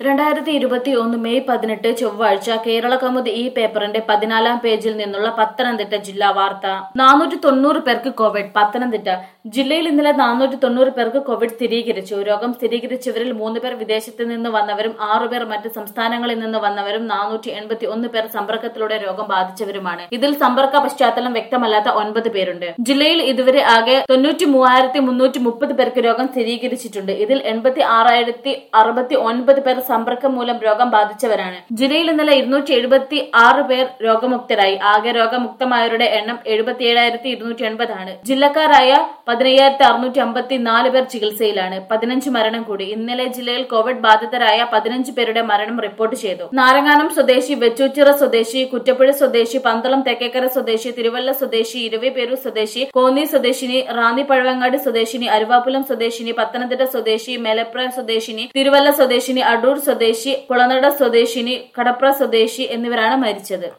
രണ്ടായിരത്തി ഇരുപത്തി ഒന്ന് മെയ് പതിനെട്ട് ചൊവ്വാഴ്ച കേരള കൗമുദി ഈ പേപ്പറിന്റെ പതിനാലാം പേജിൽ നിന്നുള്ള പത്തനംതിട്ട ജില്ലാ വാർത്ത നാനൂറ്റി തൊണ്ണൂറ് പേർക്ക് കോവിഡ് പത്തനംതിട്ട ജില്ലയിൽ ഇന്നലെ നാനൂറ്റി തൊണ്ണൂറ് പേർക്ക് കോവിഡ് സ്ഥിരീകരിച്ചു രോഗം സ്ഥിരീകരിച്ചവരിൽ മൂന്ന് പേർ വിദേശത്ത് നിന്ന് വന്നവരും ആറുപേർ മറ്റ് സംസ്ഥാനങ്ങളിൽ നിന്ന് വന്നവരും നാനൂറ്റി എൺപത്തി ഒന്ന് പേർ സമ്പർക്കത്തിലൂടെ രോഗം ബാധിച്ചവരുമാണ് ഇതിൽ സമ്പർക്ക പശ്ചാത്തലം വ്യക്തമല്ലാത്ത ഒൻപത് പേരുണ്ട് ജില്ലയിൽ ഇതുവരെ ആകെ തൊണ്ണൂറ്റി മൂവായിരത്തി മുന്നൂറ്റി മുപ്പത് പേർക്ക് രോഗം സ്ഥിരീകരിച്ചിട്ടുണ്ട് ഇതിൽ എൺപത്തി ആറായിരത്തി അറുപത്തി ഒൻപത് പേർ സമ്പർക്കം മൂലം രോഗം ബാധിച്ചവരാണ് ജില്ലയിൽ ഇന്നലെ ഇരുന്നൂറ്റി എഴുപത്തി ആറ് പേർ രോഗമുക്തരായി ആകെ രോഗമുക്തമായവരുടെ എണ്ണം എഴുപത്തി ഏഴായിരത്തി ഇരുന്നൂറ്റി എൺപതാണ് ജില്ലക്കാരായ പതിനയ്യായിരത്തി അറുന്നൂറ്റി അമ്പത്തി നാല് പേർ ചികിത്സയിലാണ് പതിനഞ്ച് മരണം കൂടി ഇന്നലെ ജില്ലയിൽ കോവിഡ് ബാധിതരായ പതിനഞ്ച് പേരുടെ മരണം റിപ്പോർട്ട് ചെയ്തു നാരങ്ങാനം സ്വദേശി വെച്ചൂച്ചിറ സ്വദേശി കുറ്റപ്പുഴ സ്വദേശി പന്തളം തെക്കേക്കര സ്വദേശി തിരുവല്ല സ്വദേശി ഇരവിപേരൂർ സ്വദേശി കോന്നി സ്വദേശിനി റാന്നി പഴവങ്ങാടി സ്വദേശിനി അരുവാപ്പുലം സ്വദേശിനി പത്തനംതിട്ട സ്വദേശി മേലപ്ര സ്വദേശിനി തിരുവല്ല സ്വദേശിനി അടൂർ സ്വദേശി കുളനട സ്വദേശിനി കടപ്ര സ്വദേശി എന്നിവരാണ് മരിച്ചത്